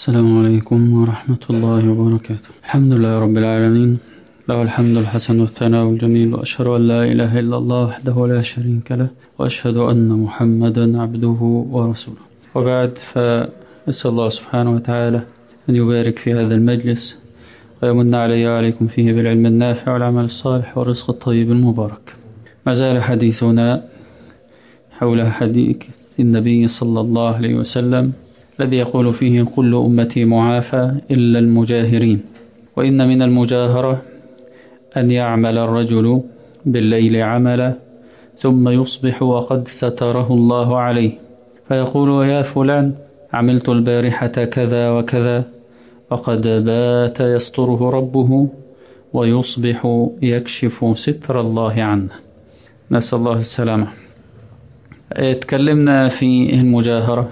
السلام عليكم ورحمة الله وبركاته الحمد لله رب العالمين له الحمد الحسن والثناء الجميل وأشهد أن لا إله إلا الله وحده لا شريك له وأشهد أن محمدا عبده ورسوله وبعد فأسأل الله سبحانه وتعالى أن يبارك في هذا المجلس ويمن علي وعليكم فيه بالعلم النافع والعمل الصالح والرزق الطيب المبارك ما زال حديثنا حول حديث النبي صلى الله عليه وسلم الذي يقول فيه كل أمتي معافى إلا المجاهرين وإن من المجاهرة أن يعمل الرجل بالليل عملا ثم يصبح وقد ستره الله عليه فيقول يا فلان عملت البارحة كذا وكذا وقد بات يستره ربه ويصبح يكشف ستر الله عنه نسأل الله السلامة اتكلمنا في المجاهرة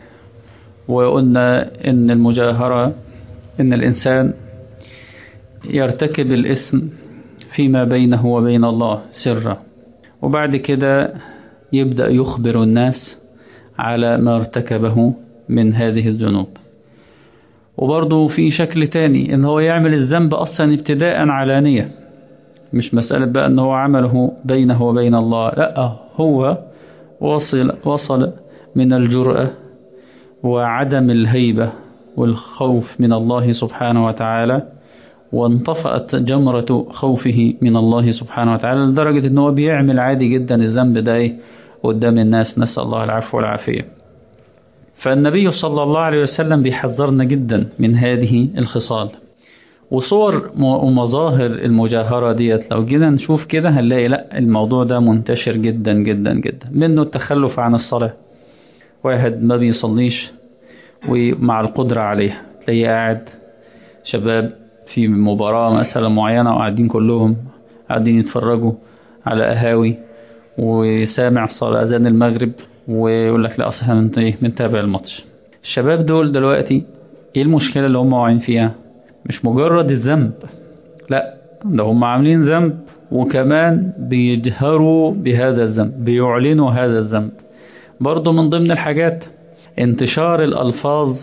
وقلنا إن المجاهرة إن الإنسان يرتكب الإثم فيما بينه وبين الله سرا وبعد كده يبدأ يخبر الناس على ما ارتكبه من هذه الذنوب وبرضه في شكل تاني ان هو يعمل الذنب اصلا ابتداء علانية مش مسألة بقى ان هو عمله بينه وبين الله لا هو وصل, وصل من الجرأة وعدم الهيبة والخوف من الله سبحانه وتعالى وانطفأت جمرة خوفه من الله سبحانه وتعالى لدرجة ان هو بيعمل عادي جدا الذنب ده ايه قدام الناس نسأل الله العفو والعافية فالنبي صلى الله عليه وسلم بيحذرنا جدا من هذه الخصال وصور ومظاهر المجاهرة ديت لو جينا نشوف كده هنلاقي لا الموضوع ده منتشر جدا جدا جدا منه التخلف عن الصلاة واحد ما بيصليش ومع القدرة عليها تلاقيه قاعد شباب في مباراة مثلا معينة وقاعدين كلهم قاعدين يتفرجوا على قهاوي وسامع صلاة أذان المغرب ويقول لك لا أصل احنا بنتابع الماتش الشباب دول دلوقتي ايه المشكلة اللي هم واقعين فيها مش مجرد الذنب لا ده هم عاملين ذنب وكمان بيجهروا بهذا الذنب بيعلنوا هذا الذنب برضو من ضمن الحاجات انتشار الألفاظ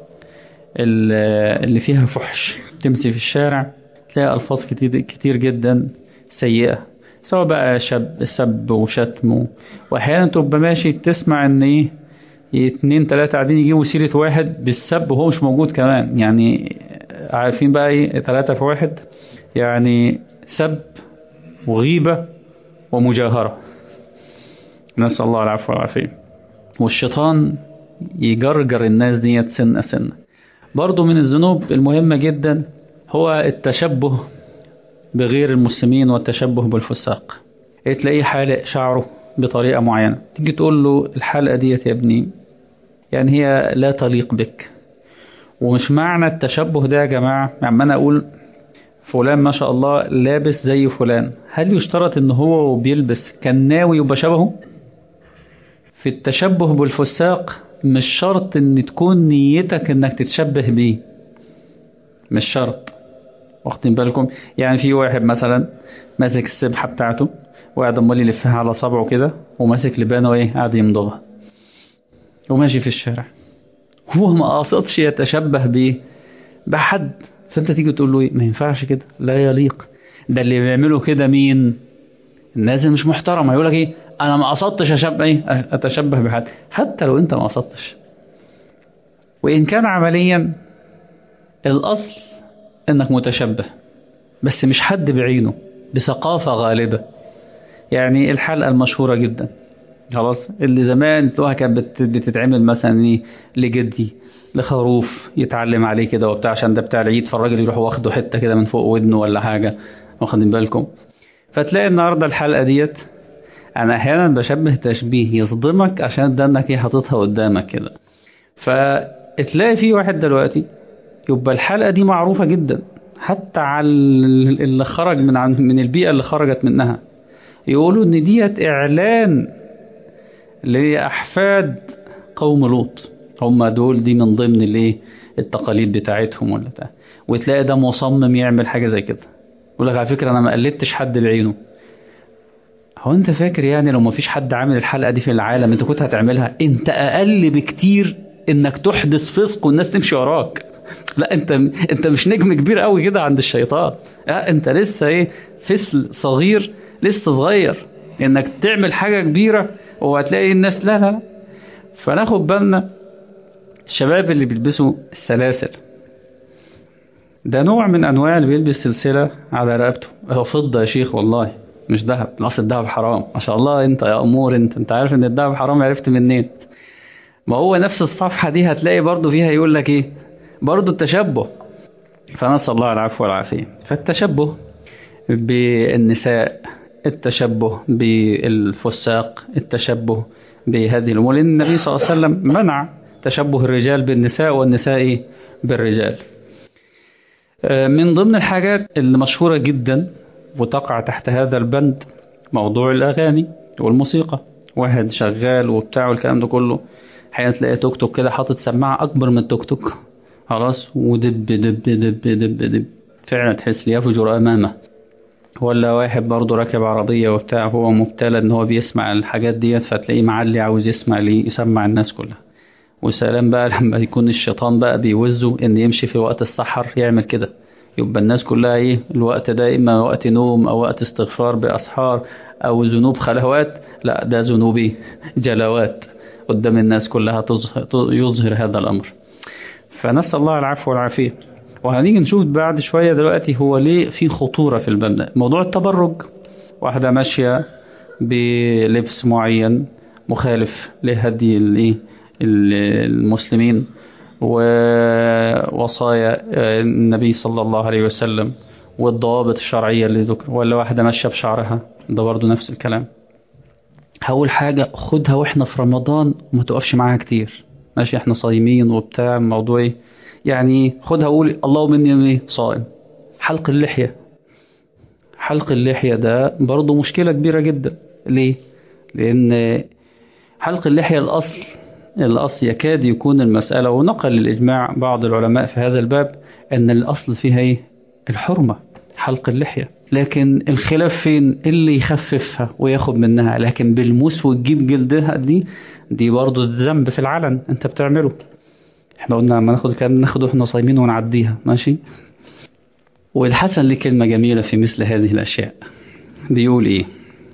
اللي فيها فحش تمشي في الشارع تلاقي ألفاظ كتير, كتير جدا سيئة سواء بقى شب سب وشتم واحيانا تبقى ماشي تسمع ان ايه اتنين تلاتة قاعدين يجيبوا سيرة واحد بالسب وهو مش موجود كمان يعني عارفين بقى ايه تلاتة في واحد يعني سب وغيبة ومجاهرة نسأل الله العفو والعافية والشيطان يجرجر الناس ديت سنة سنة برضو من الذنوب المهمة جدا هو التشبه بغير المسلمين والتشبه بالفساق تلاقيه حالق شعره بطريقة معينة تيجي تقول له الحلقة ديت يا ابني يعني هي لا تليق بك ومش معنى التشبه ده يا جماعة يعني أنا أقول فلان ما شاء الله لابس زي فلان هل يشترط ان هو بيلبس كان ناوي يبقى شبهه في التشبه بالفساق مش شرط ان تكون نيتك انك تتشبه بيه مش شرط واخدين بالكم يعني في واحد مثلا ماسك السبحة بتاعته وقاعد امال يلفها على صبعه كده وماسك لبانه ايه قاعد يمضغها وماشي في الشارع هو ما قاصدش يتشبه بايه بحد فانت تيجي تقول له ايه ما ينفعش كده لا يليق ده اللي بيعملوا كده مين الناس اللي مش محترمه يقول لك ايه انا ما قصدتش اشبه ايه اتشبه بحد حتى لو انت ما قصدتش وان كان عمليا الاصل انك متشبه بس مش حد بعينه بثقافة غالبة يعني الحلقة المشهورة جدا خلاص اللي زمان تلاقوها كانت بتتعمل مثلا ايه لجدي لخروف يتعلم عليه كده وبتاع عشان ده بتاع العيد فالراجل يروح واخده حتة كده من فوق ودنه ولا حاجة واخدين بالكم فتلاقي النهاردة الحلقة ديت انا احيانا بشبه تشبيه يصدمك عشان ده انك ايه حاططها قدامك كده فتلاقي في واحد دلوقتي يبقى الحلقة دي معروفة جدا حتى على اللي خرج من عن من البيئة اللي خرجت منها يقولوا ان ديت اعلان لأحفاد قوم لوط هم دول دي من ضمن الايه التقاليد بتاعتهم ولا بتاع وتلاقي ده مصمم يعمل حاجة زي كده يقول لك على فكرة انا ما قلدتش حد بعينه هو انت فاكر يعني لو ما فيش حد عامل الحلقة دي في العالم انت كنت هتعملها انت اقل بكتير انك تحدث فسق والناس تمشي وراك لا انت انت مش نجم كبير قوي كده عند الشيطان لا انت لسه ايه فسل صغير لسه صغير انك تعمل حاجة كبيرة وهتلاقي الناس لا لا فناخد بالنا الشباب اللي بيلبسوا السلاسل ده نوع من انواع اللي بيلبس سلسلة على رقبته هو فضة يا شيخ والله مش ذهب اصل الذهب حرام ما شاء الله انت يا امور انت انت عارف ان الذهب حرام عرفت منين ما هو نفس الصفحة دي هتلاقي برضو فيها يقول لك ايه برضو التشبه فنسأل الله العفو والعافية فالتشبه بالنساء التشبه بالفساق التشبه بهذه الأمور لأن النبي صلى الله عليه وسلم منع تشبه الرجال بالنساء والنساء بالرجال من ضمن الحاجات اللي مشهورة جدا وتقع تحت هذا البند موضوع الأغاني والموسيقى واحد شغال وبتاع والكلام ده كله حين تلاقي توك توك كده حاطط سماعة أكبر من التوك توك خلاص ودب دب دب دب دب فعلا تحس يفجر أمامه ولا واحد برضه راكب عربية وبتاع هو مبتلى ان هو بيسمع الحاجات ديت فتلاقيه معلي عاوز يسمع ليه يسمع الناس كلها وسلام بقى لما يكون الشيطان بقى بيوزه ان يمشي في وقت السحر يعمل كده يبقى الناس كلها ايه الوقت ده اما وقت نوم او وقت استغفار باسحار او ذنوب خلوات لا ده ذنوب جلوات قدام الناس كلها تظهر يظهر هذا الامر فنسال الله العفو والعافيه وهنيجي نشوف بعد شوية دلوقتي هو ليه في خطورة في الباب ده موضوع التبرج واحدة ماشية بلبس معين مخالف لهدي الايه المسلمين ووصايا النبي صلى الله عليه وسلم والضوابط الشرعية اللي ذكر ولا واحدة ماشية بشعرها ده برضه نفس الكلام أول حاجة خدها واحنا في رمضان وما تقفش معاها كتير ماشي احنا صايمين وبتاع الموضوع ايه يعني خدها وقول اللهم اني صائم حلق اللحية حلق اللحية ده برضه مشكلة كبيرة جدا ليه لان حلق اللحية الاصل الاصل يكاد يكون المسألة ونقل الإجماع بعض العلماء في هذا الباب ان الاصل فيها ايه الحرمة حلق اللحية لكن الخلاف فين اللي يخففها وياخد منها لكن بالموس وتجيب جلدها دي دي برضه ذنب في العلن انت بتعمله احنا قلنا لما ناخد كان ناخده احنا صايمين ونعديها ماشي والحسن ليه كلمة جميلة في مثل هذه الأشياء بيقول إيه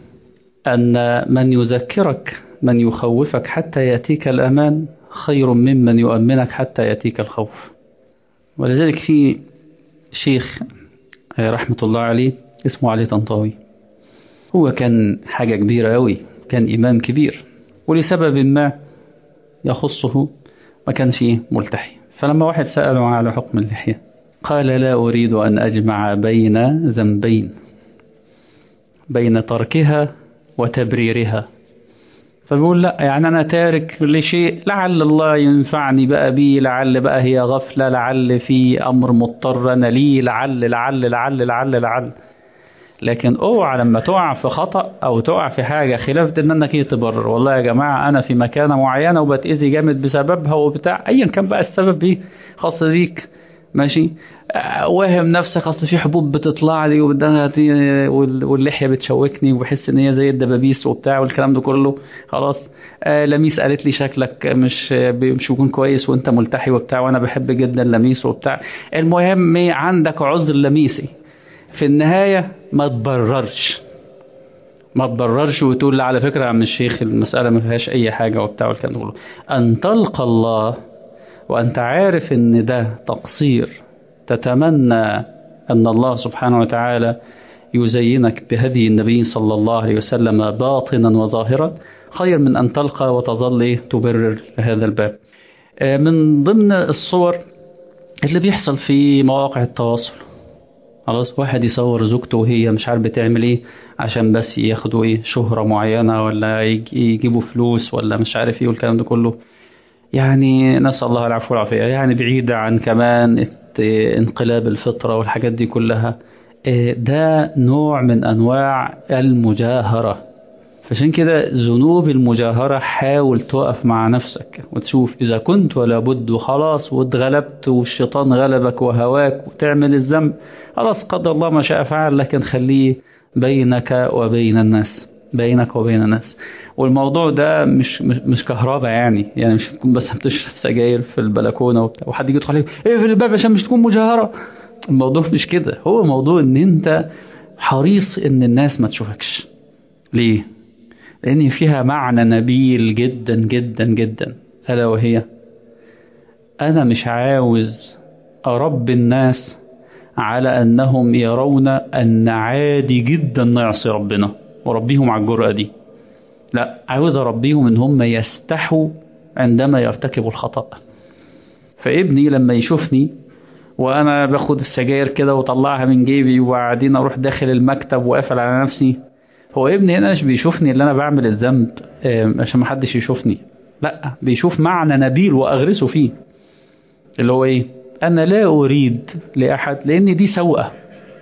أن من يذكرك من يخوفك حتى يأتيك الأمان خير ممن يؤمنك حتى يأتيك الخوف ولذلك في شيخ رحمة الله عليه اسمه علي طنطاوي هو كان حاجة كبيرة أوي كان إمام كبير ولسبب ما يخصه ما كانش فيه ملتحي فلما واحد سأله على حكم اللحية قال لا أريد أن أجمع بين ذنبين بين تركها وتبريرها فبيقول لا يعني أنا تارك لشيء لعل الله ينفعني بقى بيه لعل بقى هي غفلة لعل في أمر مضطر أنا ليه لعل لعل لعل لعل لعل لكن اوعى لما تقع في خطأ او تقع في حاجة خلاف ان انك ايه تبرر والله يا جماعة انا في مكانة معينة وبتأذي جامد بسببها وبتاع ايا كان بقى السبب ايه خاص بيك ماشي واهم نفسك اصل في حبوب بتطلع لي واللحية بتشوكني وبحس ان هي زي الدبابيس وبتاع والكلام ده كله خلاص آه لميس قالت لي شكلك مش مش بيكون كويس وانت ملتحي وبتاع وانا بحب جدا لميس وبتاع المهم عندك عذر لميسي في النهاية ما تبررش ما تبررش وتقول لا على فكرة يا عم الشيخ المسألة ما فيهاش أي حاجة وبتاع والكلام ده أن تلقى الله وأنت عارف إن ده تقصير تتمنى أن الله سبحانه وتعالى يزينك بهدي النبي صلى الله عليه وسلم باطنا وظاهرا خير من أن تلقى وتظل تبرر هذا الباب من ضمن الصور اللي بيحصل في مواقع التواصل خلاص واحد يصور زوجته وهي مش عارف بتعمل ايه عشان بس ياخدوا ايه شهرة معينة ولا يجيبوا فلوس ولا مش عارف ايه والكلام ده كله يعني نسأل الله العفو والعافية يعني بعيدة عن كمان انقلاب الفطرة والحاجات دي كلها ده نوع من أنواع المجاهرة فعشان كده ذنوب المجاهرة حاول تقف مع نفسك وتشوف إذا كنت ولا بد وخلاص واتغلبت والشيطان غلبك وهواك وتعمل الذنب خلاص قدر الله ما شاء فعل لكن خليه بينك وبين الناس بينك وبين الناس والموضوع ده مش مش, مش كهرباء يعني يعني مش تكون بس بتشرب سجاير في البلكونه وبتاع وحد يجي يدخل عليك ايه في الباب عشان مش تكون مجاهره الموضوع مش كده هو موضوع ان انت حريص ان الناس ما تشوفكش ليه لان فيها معنى نبيل جدا جدا جدا الا وهي انا مش عاوز اربي الناس على انهم يرون ان عادي جدا نعصي ربنا وربيهم على الجرأة دي لا عاوز اربيهم ان هم يستحوا عندما يرتكبوا الخطأ فابني لما يشوفني وانا باخد السجاير كده وطلعها من جيبي وبعدين اروح داخل المكتب وقافل على نفسي هو ابني هنا مش بيشوفني اللي انا بعمل الذنب عشان ما حدش يشوفني لا بيشوف معنى نبيل واغرسه فيه اللي هو ايه انا لا اريد لاحد لان دي سوءه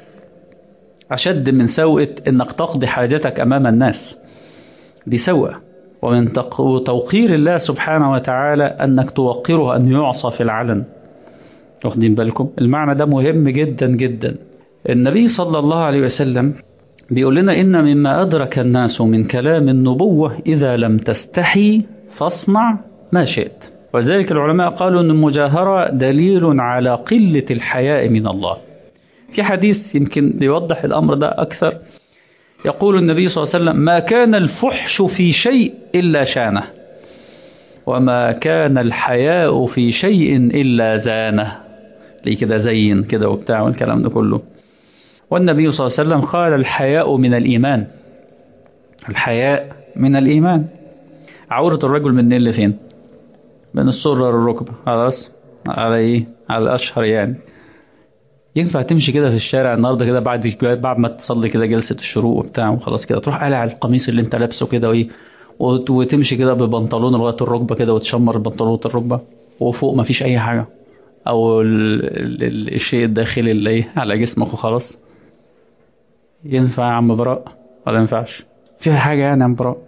اشد من سوءه انك تقضي حاجتك امام الناس دي سوءه ومن توقير الله سبحانه وتعالى انك توقره ان يعصى في العلن واخدين بالكم المعنى ده مهم جدا جدا النبي صلى الله عليه وسلم بيقول لنا إن مما أدرك الناس من كلام النبوة إذا لم تستحي فاصنع ما شئت وذلك العلماء قالوا أن المجاهرة دليل على قلة الحياء من الله في حديث يمكن يوضح الأمر ده أكثر يقول النبي صلى الله عليه وسلم ما كان الفحش في شيء إلا شانه وما كان الحياء في شيء إلا زانه ليه كده زين كده وبتاع والكلام ده كله والنبي صلى الله عليه وسلم قال الحياء من الإيمان الحياء من الإيمان عورة الرجل من اللي فين من السرة للركبة خلاص على ايه على الأشهر يعني ينفع تمشي كده في الشارع النهارده كده بعد بعد ما تصلي كده جلسة الشروق وبتاع وخلاص كده تروح قالع القميص اللي انت لابسه كده وايه وتمشي كده ببنطلون لغاية الركبة كده وتشمر بنطلون الركبة وفوق ما فيش أي حاجة أو ال ال الشيء الداخلي اللي ايه على جسمك وخلاص ينفع يا عم براء ولا ينفعش فيها حاجة يعني يا عم براء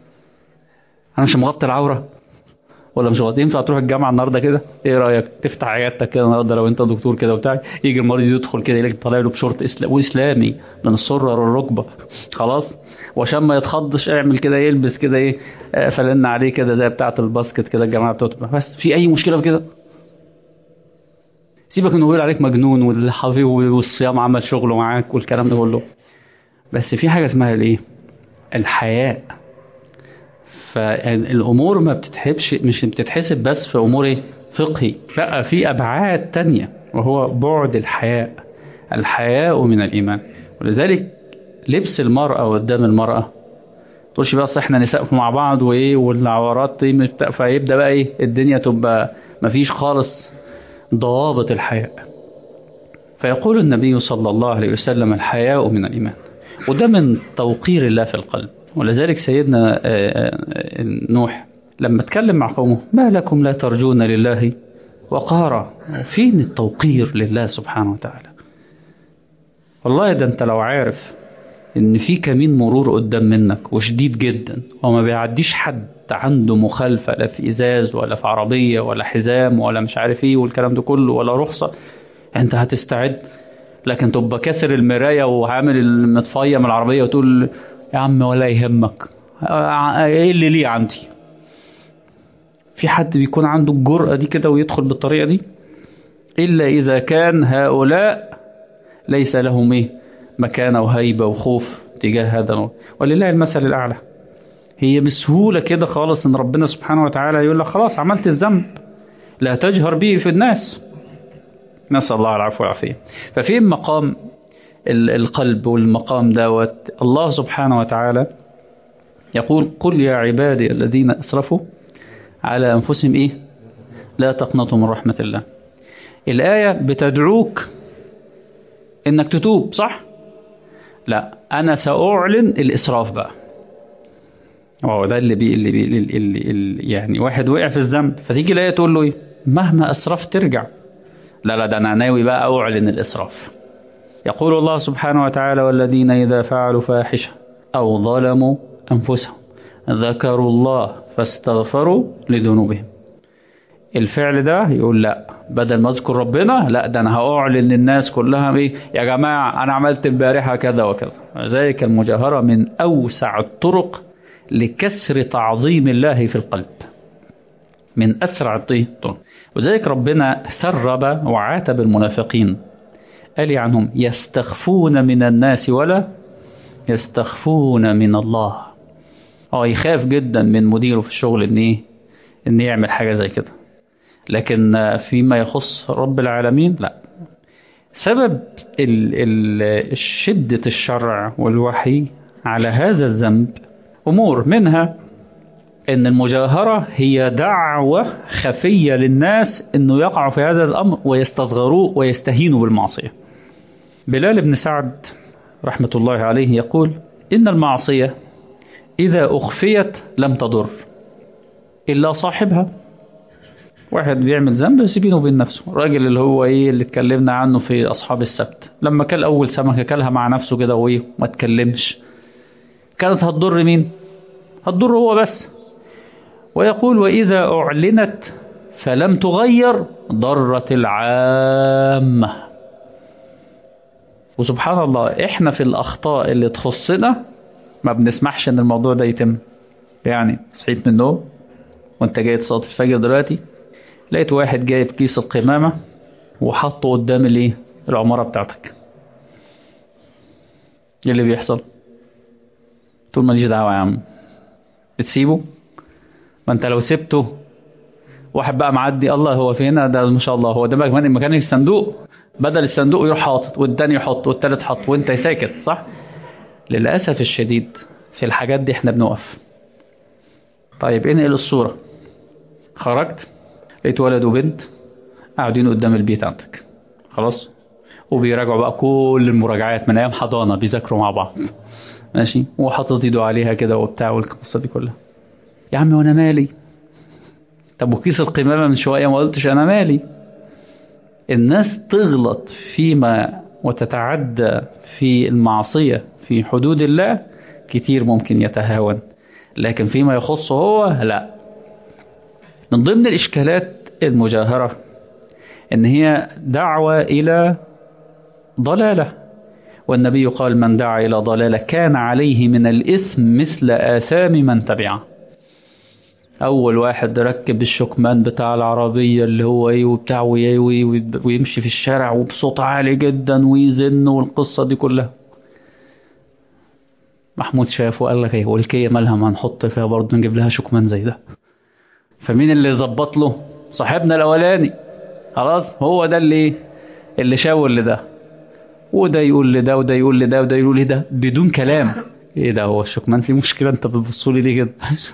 أنا مش مغطي العورة ولا مش مغطي ينفع تروح الجامعة النهاردة كده إيه رأيك تفتح عيادتك كده النهاردة لو أنت دكتور كده وبتاع يجي المريض يدخل كده يلاقي طالع له بشورت إسلام وإسلامي من السرة للركبة خلاص وعشان ما يتخضش اعمل كده يلبس كده إيه فلنا عليه كده زي بتاعة الباسكت كده الجماعة بتوع بس في أي مشكلة في كده سيبك انه يقول عليك مجنون والحفيظ والصيام عمل شغله معاك والكلام ده كله بس في حاجة اسمها الايه الحياء فالامور ما بتتحبش مش بتتحسب بس في امور ايه فقهي لا في ابعاد تانية وهو بعد الحياء الحياء من الايمان ولذلك لبس المرأة قدام المرأة تقولش بقى احنا نساء مع بعض وايه والعورات دي فيبدا بقى ايه الدنيا تبقى مفيش خالص ضوابط الحياء فيقول النبي صلى الله عليه وسلم الحياء من الإيمان وده من توقير الله في القلب ولذلك سيدنا نوح لما اتكلم مع قومه ما لكم لا ترجون لله وقارا فين التوقير لله سبحانه وتعالى والله ده انت لو عارف ان في كمين مرور قدام منك وشديد جدا وما بيعديش حد عنده مخالفة لا في ازاز ولا في عربية ولا حزام ولا مش عارف ايه والكلام ده كله ولا رخصة انت هتستعد لكن تبقى كسر المراية وعامل المطفية من العربية وتقول يا عم ولا يهمك ايه اللي ليه عندي في حد بيكون عنده الجرأة دي كده ويدخل بالطريقة دي إلا إذا كان هؤلاء ليس لهم إيه مكانة وهيبة وخوف تجاه هذا الأمر ولله المثل الأعلى هي بسهولة كده خالص إن ربنا سبحانه وتعالى يقول لك خلاص عملت الذنب لا تجهر به في الناس نسأل الله العفو والعافية ففين مقام القلب والمقام دوت الله سبحانه وتعالى يقول قل يا عبادي الذين أسرفوا على أنفسهم إيه لا تقنطوا من رحمة الله الآية بتدعوك إنك تتوب صح لا أنا سأعلن الإسراف بقى هو ده اللي بي اللي بي اللي, اللي, اللي يعني واحد وقع في الذنب فتيجي الآية تقول له إيه مهما أسرفت ترجع لا لا ده أنا ناوي بقى أعلن الإسراف يقول الله سبحانه وتعالى والذين إذا فعلوا فاحشة أو ظلموا أنفسهم ذكروا الله فاستغفروا لذنوبهم الفعل ده يقول لا بدل ما اذكر ربنا لا ده انا هاعلن للناس كلها ايه يا جماعه انا عملت امبارحه كذا وكذا ذلك المجاهره من اوسع الطرق لكسر تعظيم الله في القلب من اسرع الطرق وذلك ربنا ثرب وعاتب المنافقين قال عنهم يستخفون من الناس ولا يستخفون من الله اه يخاف جدا من مديره في الشغل ان ايه ان يعمل حاجه زي كده لكن فيما يخص رب العالمين لا سبب ال ال شدة الشرع والوحي على هذا الذنب أمور منها أن المجاهرة هي دعوة خفية للناس أنه يقعوا في هذا الأمر ويستصغروه ويستهينوا بالمعصية بلال بن سعد رحمة الله عليه يقول إن المعصية إذا أخفيت لم تضر إلا صاحبها واحد بيعمل ذنب سيبينه وبين نفسه الراجل اللي هو ايه اللي اتكلمنا عنه في اصحاب السبت لما كل اول سمكه كلها مع نفسه كده وايه ما اتكلمش كانت هتضر مين هتضر هو بس ويقول واذا اعلنت فلم تغير ضرت العامه وسبحان الله احنا في الاخطاء اللي تخصنا ما بنسمحش ان الموضوع ده يتم يعني صحيت من النوم وانت جاي تصلي الفجر دلوقتي لقيت واحد جايب كيس القمامة وحطه قدام الايه العمارة بتاعتك ايه اللي بيحصل تقول ماليش دعوة يا عم بتسيبه ما انت لو سبته واحد بقى معدي الله هو فين ده ما شاء الله هو ده مكان مكان الصندوق بدل الصندوق يروح حاطط والتاني يحط والتالت حط وانت ساكت صح للأسف الشديد في الحاجات دي احنا بنقف طيب انقل الصورة خرجت لقيت ولد وبنت قاعدين قدام البيت عندك خلاص وبيراجعوا بقى كل المراجعات من ايام حضانه بيذاكروا مع بعض ماشي وحاطط ايده عليها كده وبتاع والقصه دي كلها يا عم وانا مالي طب وكيس القمامه من شويه ما قلتش انا مالي الناس تغلط فيما وتتعدى في المعصيه في حدود الله كتير ممكن يتهاون لكن فيما يخصه هو لا من ضمن الإشكالات المجاهرة إن هي دعوة إلى ضلالة والنبي قال من دعا إلى ضلالة كان عليه من الإثم مثل آثام من تبعه أول واحد ركب الشكمان بتاع العربية اللي هو إيه وبتاع ويمشي في الشارع وبصوت عالي جدا ويزن والقصة دي كلها محمود شافه وقال لك ايه والكية مالها ما نحط فيها برضه نجيب لها شكمان زي ده فمين اللي ظبط له صاحبنا الاولاني خلاص هو ده اللي اللي شاور لده وده يقول لده وده يقول لده وده يقول لده بدون كلام ايه ده هو الشكمان فيه مشكله انت بتبص لي ليه كده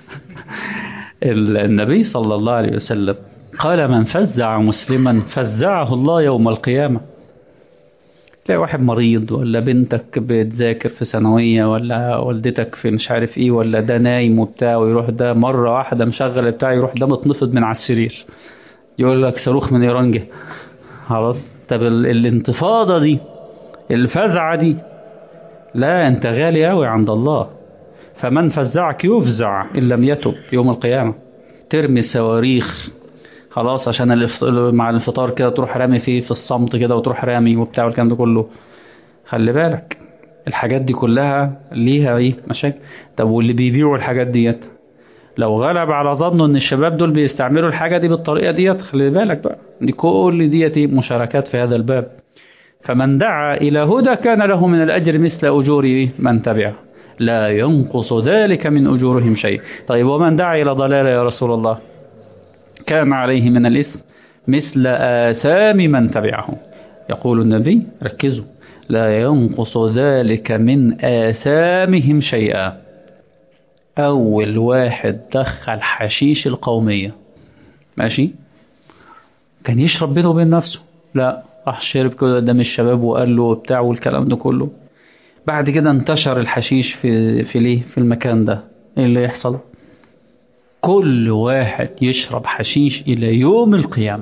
النبي صلى الله عليه وسلم قال من فزع مسلما فزعه الله يوم القيامه تلاقي واحد مريض ولا بنتك بتذاكر في ثانوية ولا والدتك في مش عارف ايه ولا ده نايم وبتاع ويروح ده مرة واحدة مشغل بتاع يروح ده متنفض من على السرير يقول لك صاروخ من ايران جه خلاص طب الانتفاضة دي الفزعة دي لا انت غالي قوي عند الله فمن فزعك يفزع ان لم يتب يوم القيامة ترمي صواريخ خلاص عشان الافط... مع الانفطار كده تروح رامي فيه في الصمت كده وتروح رامي وبتاع والكلام ده كله خلي بالك الحاجات دي كلها ليها ايه مشاكل طب واللي بيبيعوا الحاجات ديت لو غلب على ظنه ان الشباب دول بيستعملوا الحاجه دي بالطريقه ديت خلي بالك بقى دي كل ديت مشاركات في هذا الباب فمن دعا الى هدى كان له من الاجر مثل اجور من تبعه لا ينقص ذلك من اجورهم شيء طيب ومن دعا الى ضلاله يا رسول الله كان عليه من الإثم مثل آثام من تبعه يقول النبي ركزوا لا ينقص ذلك من آثامهم شيئا أول واحد دخل حشيش القومية ماشي كان يشرب بينه وبين نفسه لا راح شرب كده قدام الشباب وقال له بتاع والكلام ده كله بعد كده انتشر الحشيش في في ليه في المكان ده ايه اللي يحصل كل واحد يشرب حشيش إلى يوم القيامة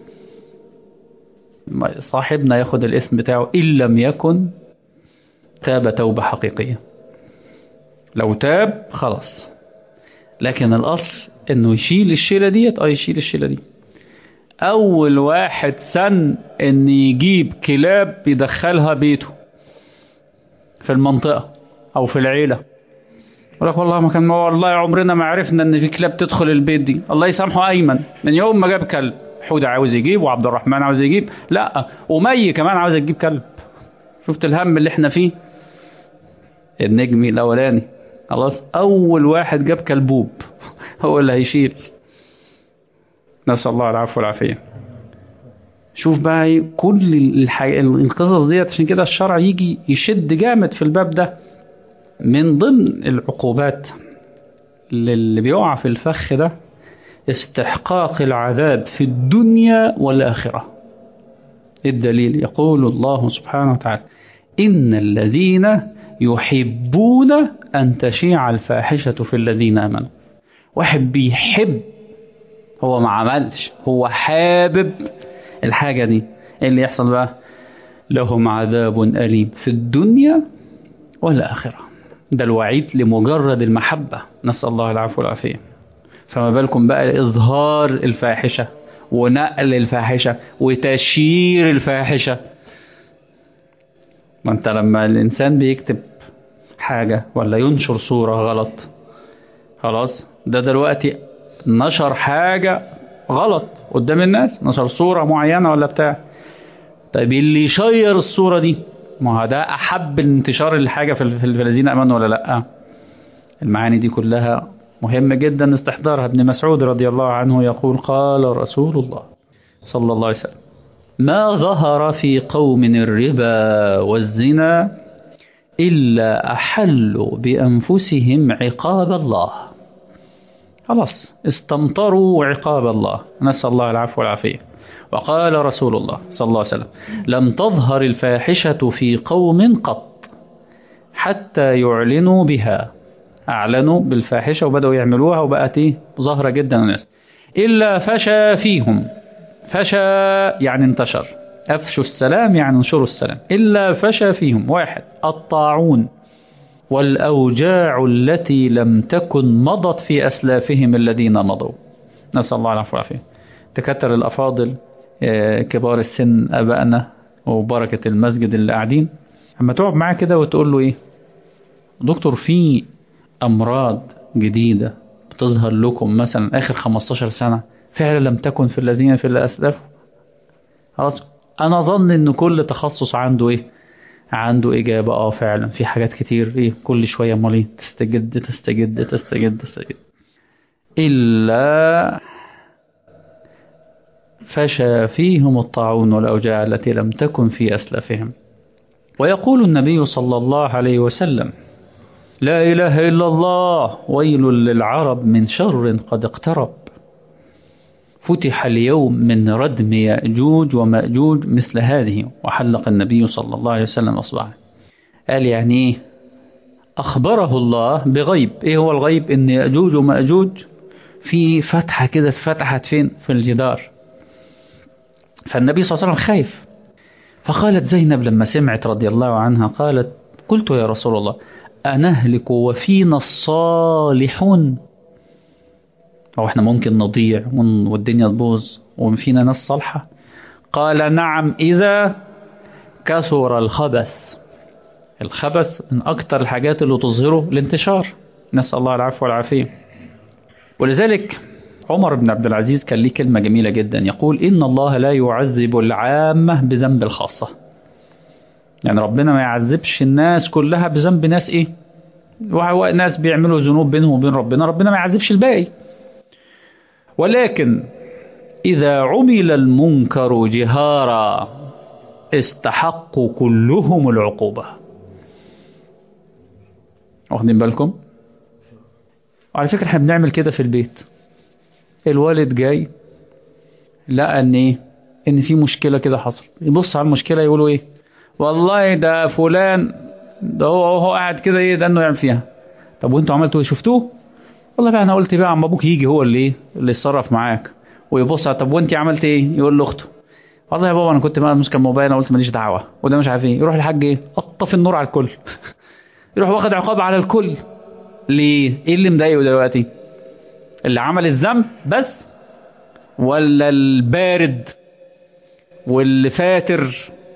صاحبنا ياخد الاسم بتاعه إن لم يكن تاب توبة حقيقية لو تاب خلاص لكن الأصل إنه يشيل الشيلة ديت أه يشيل الشيلة دي اول واحد سن ان يجيب كلاب يدخلها بيته في المنطقة او في العيلة يقول لك والله ما كان والله عمرنا ما عرفنا ان في كلاب تدخل البيت دي الله يسامحه ايمن من يوم ما جاب كلب حودة عاوز يجيب وعبد الرحمن عاوز يجيب لا ومي كمان عاوز تجيب كلب شفت الهم اللي احنا فيه النجمي الاولاني خلاص اول واحد جاب كلبوب هو اللي هيشيل نسال الله العفو والعافيه شوف بقى إيه كل الحي... القصص ديت عشان كده الشرع يجي يشد جامد في الباب ده من ضمن العقوبات اللي بيقع في الفخ ده استحقاق العذاب في الدنيا والآخرة الدليل يقول الله سبحانه وتعالى إن الذين يحبون أن تشيع الفاحشة في الذين آمنوا واحد بيحب هو ما عملش هو حابب الحاجة دي إيه اللي يحصل بقى لهم عذاب أليم في الدنيا والآخرة ده الوعيد لمجرد المحبة نسأل الله العفو والعافية فما بالكم بقى إظهار الفاحشة ونقل الفاحشة وتشير الفاحشة ما انت لما الإنسان بيكتب حاجة ولا ينشر صورة غلط خلاص ده دلوقتي نشر حاجة غلط قدام الناس نشر صورة معينة ولا بتاع طيب اللي يشير الصورة دي ما هو ده أحب انتشار الحاجة في في الذين أمنوا ولا لأ المعاني دي كلها مهم جدا استحضارها ابن مسعود رضي الله عنه يقول قال رسول الله صلى الله عليه وسلم ما ظهر في قوم الربا والزنا إلا أحلوا بأنفسهم عقاب الله خلاص استمطروا عقاب الله نسأل الله العفو والعافية وقال رسول الله صلى الله عليه وسلم لم تظهر الفاحشة في قوم قط حتى يعلنوا بها أعلنوا بالفاحشة وبدأوا يعملوها وبقت إيه ظاهرة جدا الناس إلا فشى فيهم فشى يعني انتشر أفشوا السلام يعني انشروا السلام إلا فشى فيهم واحد الطاعون والأوجاع التي لم تكن مضت في أسلافهم الذين مضوا نسأل الله العفو والعافية تكتر الأفاضل كبار السن أبائنا وبركة المسجد اللي قاعدين اما تقعد معاه كده وتقول له إيه دكتور في أمراض جديدة بتظهر لكم مثلا آخر 15 سنة فعلا لم تكن في الذين في الأسلاف خلاص أنا أظن إن كل تخصص عنده إيه عنده إجابة اه فعلا في حاجات كتير إيه كل شوية مالين تستجد تستجد تستجد تستجد إلا فشى فيهم الطاعون والأوجاع التي لم تكن في أسلافهم ويقول النبي صلى الله عليه وسلم لا إله إلا الله ويل للعرب من شر قد اقترب فتح اليوم من ردم يأجوج ومأجوج مثل هذه وحلق النبي صلى الله عليه وسلم أصبعه قال يعني إيه أخبره الله بغيب إيه هو الغيب إن يأجوج ومأجوج في فتحة كده اتفتحت فين في الجدار فالنبي صلى الله عليه وسلم خايف فقالت زينب لما سمعت رضي الله عنها قالت قلت يا رسول الله أنهلك وفينا الصالحون أو إحنا ممكن نضيع والدنيا تبوظ وفينا ناس صالحة قال نعم إذا كثر الخبث الخبث من أكتر الحاجات اللي تظهره الانتشار نسأل الله العفو والعافية ولذلك عمر بن عبد العزيز كان ليه كلمة جميلة جدا يقول إن الله لا يعذب العامة بذنب الخاصة يعني ربنا ما يعذبش الناس كلها بذنب ناس إيه ناس بيعملوا ذنوب بينهم وبين ربنا ربنا ما يعذبش الباقي ولكن إذا عمل المنكر جهارا استحقوا كلهم العقوبة واخدين بالكم وعلى فكرة احنا بنعمل كده في البيت الوالد جاي لقى ان ايه ان في مشكلة كده حصلت يبص على المشكلة يقولوا ايه والله ده فلان ده هو هو قاعد كده ايه ده انه يعمل فيها طب وانتوا عملتوا ايه شفتوه والله بقى انا قلت بقى عم ابوك يجي هو اللي ايه اللي يتصرف معاك ويبص على طب وانت عملت ايه يقول لاخته والله يا بابا انا كنت ماسك الموبايل انا قلت ماليش دعوه وده مش عارف ايه يروح الحاج ايه قطف النور على الكل يروح واخد عقاب على الكل ليه ايه اللي مضايقه دلوقتي اللي عمل الذنب بس ولا البارد واللي فاتر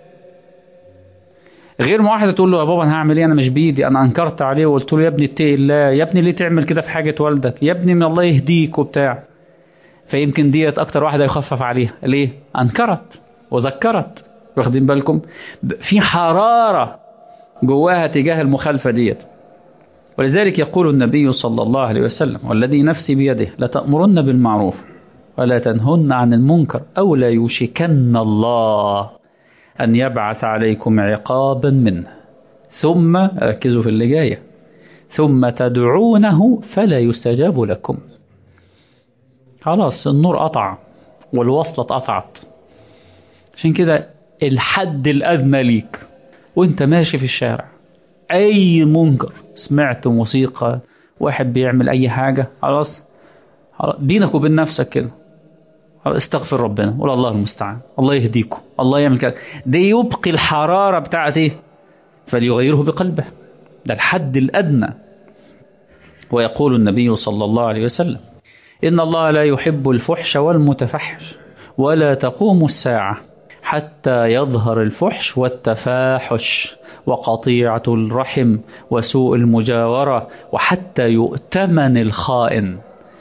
غير ما واحده تقول له يا بابا انا هعمل ايه انا مش بايدي انا انكرت عليه وقلت له يا ابني اتقي الله يا ابني ليه تعمل كده في حاجه والدك يا ابني من الله يهديك وبتاع فيمكن ديت اكتر واحده يخفف عليها ليه انكرت وذكرت واخدين بالكم في حراره جواها تجاه المخالفه ديت ولذلك يقول النبي صلى الله عليه وسلم والذي نفسي بيده لتأمرن بالمعروف ولا تنهن عن المنكر أو لا يوشكن الله أن يبعث عليكم عقابا منه ثم ركزوا في اللي جاية ثم تدعونه فلا يستجاب لكم خلاص النور قطع والوصلة اتقطعت عشان كده الحد الأدنى ليك وانت ماشي في الشارع أي منكر سمعت موسيقى واحد بيعمل أي حاجة خلاص بينك وبين نفسك كده استغفر ربنا قول الله المستعان الله يهديكم الله يعمل كده ده يبقي الحرارة بتاعت ايه فليغيره بقلبه ده الحد الأدنى ويقول النبي صلى الله عليه وسلم إن الله لا يحب الفحش والمتفحش ولا تقوم الساعة حتى يظهر الفحش والتفاحش وقطيعة الرحم وسوء المجاورة وحتى يؤتمن الخائن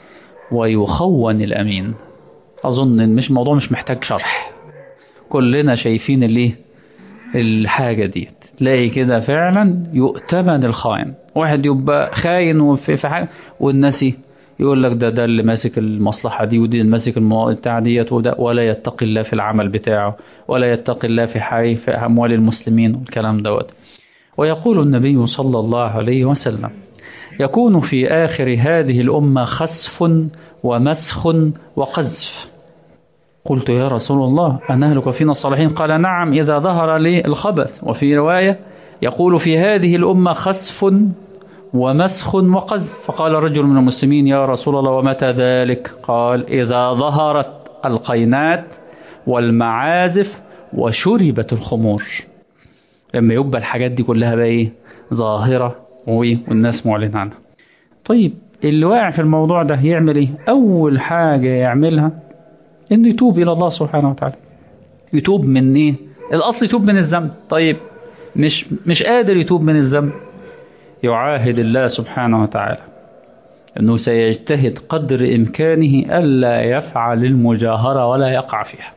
ويخون الأمين أظن إن مش موضوع مش محتاج شرح كلنا شايفين الايه الحاجة دي تلاقي كده فعلا يؤتمن الخائن واحد يبقى خاين وفي في حاجة والناس يقول لك ده ده اللي ماسك المصلحة دي ودي اللي ماسك بتاع ديت وده ولا يتقي الله في العمل بتاعه ولا يتقي الله في حي في أموال المسلمين والكلام دوت ويقول النبي صلى الله عليه وسلم يكون في آخر هذه الأمة خسف ومسخ وقذف قلت يا رسول الله أنهلك فينا الصالحين قال نعم إذا ظهر لي الخبث وفي رواية يقول في هذه الأمة خسف ومسخ وقذف فقال رجل من المسلمين يا رسول الله ومتى ذلك قال إذا ظهرت القينات والمعازف وشربت الخمور لما يبقى الحاجات دي كلها بقى ايه ظاهرة والناس معلن عنها طيب اللي واقع في الموضوع ده يعمل ايه اول حاجة يعملها انه يتوب الى الله سبحانه وتعالى يتوب من ايه الاصل يتوب من الذنب طيب مش مش قادر يتوب من الذنب يعاهد الله سبحانه وتعالى انه سيجتهد قدر امكانه الا يفعل المجاهرة ولا يقع فيها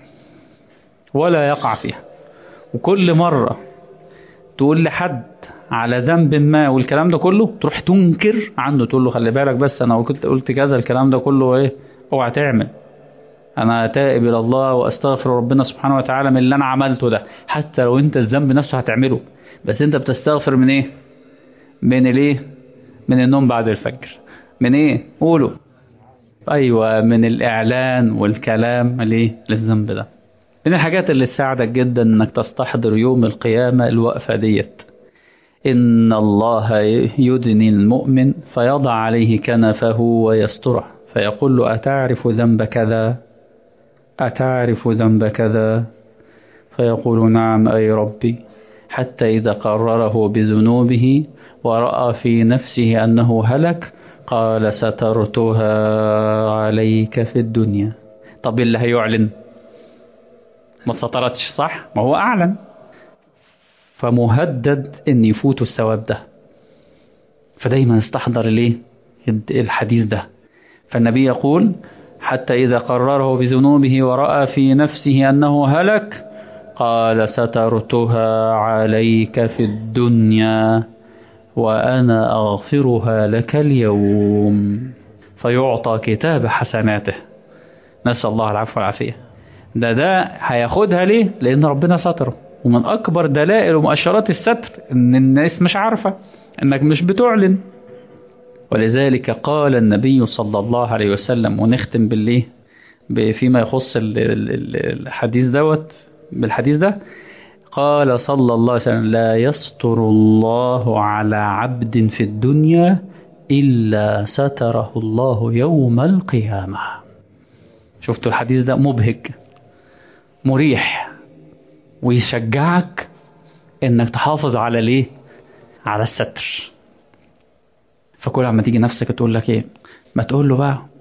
ولا يقع فيها وكل مرة تقول لحد على ذنب ما والكلام ده كله تروح تنكر عنه تقول له خلي بالك بس انا كنت قلت كذا الكلام ده كله ايه اوعى تعمل انا تائب الى الله واستغفر ربنا سبحانه وتعالى من اللي انا عملته ده حتى لو انت الذنب نفسه هتعمله بس انت بتستغفر من ايه من الايه من النوم بعد الفجر من ايه قولوا ايوه من الاعلان والكلام ليه للذنب ده من الحاجات اللي تساعدك جدا انك تستحضر يوم القيامة الوقفة ديت إن الله يدني المؤمن فيضع عليه كنفه ويستره فيقول له أتعرف ذنب كذا أتعرف ذنب كذا فيقول نعم أي ربي حتى إذا قرره بذنوبه ورأى في نفسه أنه هلك قال سترتها عليك في الدنيا طب اللي هيعلن ما سترتش صح ما هو أعلن فمهدد ان يفوتوا الثواب ده فدايما استحضر ليه الحديث ده فالنبي يقول حتى إذا قرره بذنوبه ورأى في نفسه أنه هلك قال سترتها عليك في الدنيا وأنا أغفرها لك اليوم فيعطى كتاب حسناته نسأل الله العفو والعافية ده ده هياخدها ليه لأن ربنا ستره ومن أكبر دلائل ومؤشرات الستر إن الناس مش عارفة إنك مش بتعلن ولذلك قال النبي صلى الله عليه وسلم ونختم بالله فيما يخص الحديث دوت بالحديث ده قال صلى الله عليه وسلم لا يستر الله على عبد في الدنيا إلا ستره الله يوم القيامة شفتوا الحديث ده مبهج مريح ويشجعك انك تحافظ على ليه على الستر فكل عما تيجي نفسك تقول لك ايه ما تقول له بقى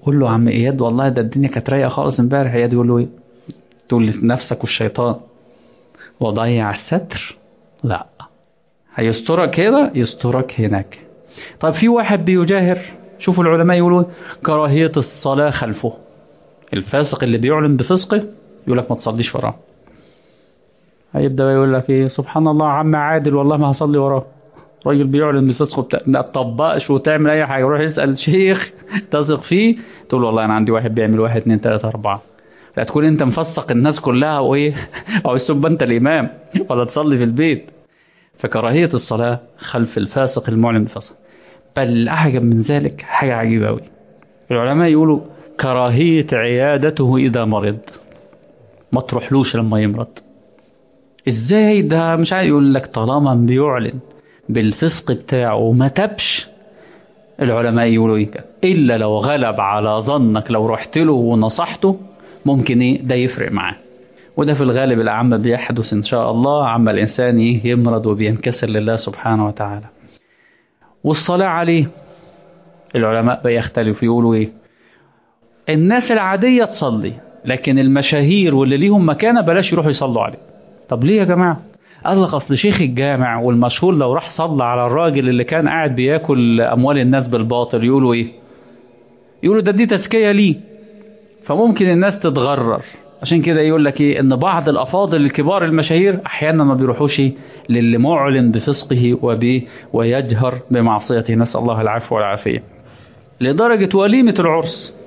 قول له عم اياد والله ده الدنيا كانت رايقه خالص امبارح اياد يقول له ايه تقول لنفسك والشيطان وضيع الستر لا هيسترك كده يسترك هناك طيب في واحد بيجاهر شوفوا العلماء يقولوا كراهية الصلاة خلفه الفاسق اللي بيعلن بفسقه يقول لك ما تصليش وراه هيبدأ يقول لك ايه سبحان الله عم عادل والله ما هصلي وراه راجل بيعلن بفسقه بتاع ما تطبقش وتعمل اي حاجه يروح يسال شيخ تثق فيه تقول له والله انا عندي واحد بيعمل واحد اتنين تلاته اربعه لا تكون انت مفسق الناس كلها وايه او تبقى انت الامام ولا تصلي في البيت فكراهيه الصلاه خلف الفاسق المعلن بفسق بل الاعجب من ذلك حاجه عجيبه قوي العلماء يقولوا كراهيه عيادته اذا مرض ما تروحلوش لما يمرض ازاي ده مش عارف يقول لك طالما بيعلن بالفسق بتاعه وما تبش العلماء يقولوا ايه كده الا لو غلب على ظنك لو رحت له ونصحته ممكن ايه ده يفرق معاه وده في الغالب الأعم بيحدث إن شاء الله عما الإنسان إيه يمرض وبينكسر لله سبحانه وتعالى والصلاة عليه العلماء بيختلفوا يقولوا إيه الناس العادية تصلي لكن المشاهير واللي ليهم مكانة بلاش يروحوا يصلوا عليه طب ليه يا جماعة قال لك اصل شيخ الجامع والمشهور لو راح صلى على الراجل اللي كان قاعد بياكل اموال الناس بالباطل يقولوا ايه يقولوا ده دي تزكيه ليه فممكن الناس تتغرر عشان كده يقول لك ايه ان بعض الافاضل الكبار المشاهير احيانا ما بيروحوش للي معلن بفسقه وب ويجهر بمعصيته نسال الله العفو والعافيه لدرجه وليمه العرس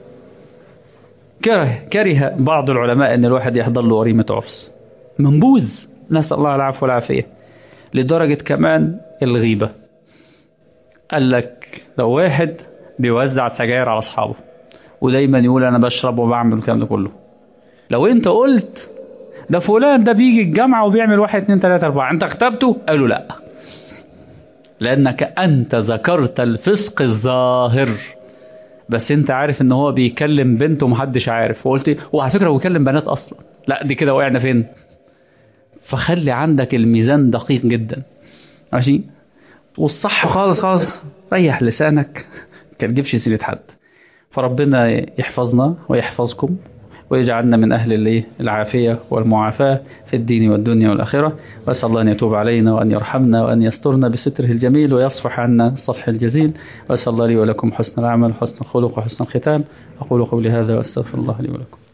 كره كره بعض العلماء ان الواحد يحضر له وليمه عرس منبوذ نسال الله العفو والعافيه لدرجه كمان الغيبه قال لك لو واحد بيوزع سجاير على اصحابه ودايما يقول انا بشرب وبعمل الكلام ده كله لو انت قلت ده فلان ده بيجي الجامعة وبيعمل واحد اتنين تلاتة اربعة انت اختبته قالوا لا لانك انت ذكرت الفسق الظاهر بس انت عارف ان هو بيكلم بنت ومحدش عارف وقلت وعلى فكرة هو بيكلم بنات اصلا لا دي كده وقعنا فين فخلي عندك الميزان دقيق جدا ماشي والصح خالص خالص ريح لسانك ما تجيبش سيرة حد فربنا يحفظنا ويحفظكم ويجعلنا من أهل العافية والمعافاة في الدين والدنيا والآخرة وأسأل الله أن يتوب علينا وأن يرحمنا وأن يسترنا بستره الجميل ويصفح عنا الصفح الجزيل وأسأل الله لي ولكم حسن العمل وحسن الخلق وحسن الختام أقول قولي هذا وأستغفر الله لي ولكم